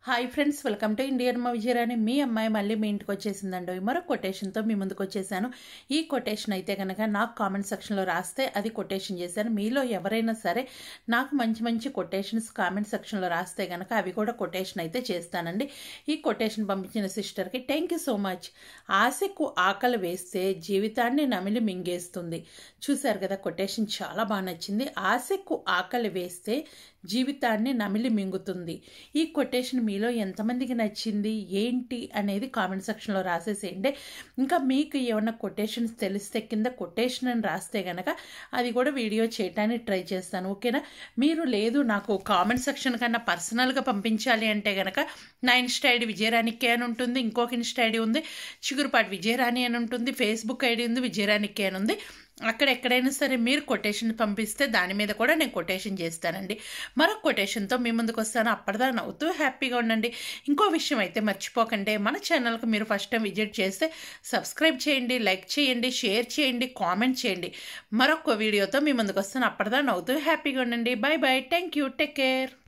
hi friends welcome to Indian మా విజయరాణి మీ అమ్మాయి మళ్ళీ మీ ఇంటికి వచ్చేసిందండి మరో కొటేషన్తో మీ ముందుకు వచ్చేసాను ఈ కొటేషన్ అయితే కనుక నాకు కామెంట్ సెక్షన్లో రాస్తే అది కొటేషన్ చేశాను మీలో ఎవరైనా సరే నాకు మంచి మంచి కొటేషన్స్ కామెంట్ సెక్షన్లో రాస్తే కనుక అవి కూడా కొటేషన్ అయితే చేస్తానండి ఈ కొటేషన్ పంపించిన సిస్టర్కి థ్యాంక్ యూ సో మచ్ ఆశకు ఆకలి వేస్తే జీవితాన్ని నమిలి మింగేస్తుంది చూశారు కదా కొటేషన్ చాలా బాగా నచ్చింది ఆశకు ఆకలి వేస్తే జీవితాన్ని నమిలి మింగుతుంది ఈ కొటేషన్ మీలో ఎంతమందికి నచ్చింది ఏంటి అనేది కామెంట్ సెక్షన్లో రాసేసేయండి ఇంకా మీకు ఏమన్నా కొటేషన్స్ తెలిస్తే కింద కొటేషన్ అని రాస్తే గనక అది కూడా వీడియో చేయడానికి ట్రై చేస్తాను ఓకేనా మీరు లేదు నాకు కామెంట్ సెక్షన్ కన్నా పర్సనల్గా పంపించాలి అంటే గనక నా ఇన్స్టా ఐడి విజయరాణికే అని ఉంటుంది ఇంకొక ఇన్స్టా ఐడి ఉంది చిగురుపాటి విజయరాణి అని ఉంటుంది ఫేస్బుక్ ఐడి ఉంది విజయరాణికే అని ఉంది అక్కడ ఎక్కడైనా సరే మీరు కొటేషన్ పంపిస్తే దాని మీద కూడా నేను కొటేషన్ చేస్తానండి మరొక కొటేషన్తో మీ ముందుకు వస్తాను అప్పటిదా నవ్వుతూ హ్యాపీగా ఉండండి ఇంకో విషయం అయితే మర్చిపోకండి మన ఛానల్కి మీరు ఫస్ట్ టైం విజిట్ చేస్తే సబ్స్క్రైబ్ చేయండి లైక్ చేయండి షేర్ చేయండి కామెంట్ చేయండి మరొక వీడియోతో మీ ముందుకు వస్తాను అప్పటిదా నవ్వుతూ హ్యాపీగా ఉండండి bye bye thank you take care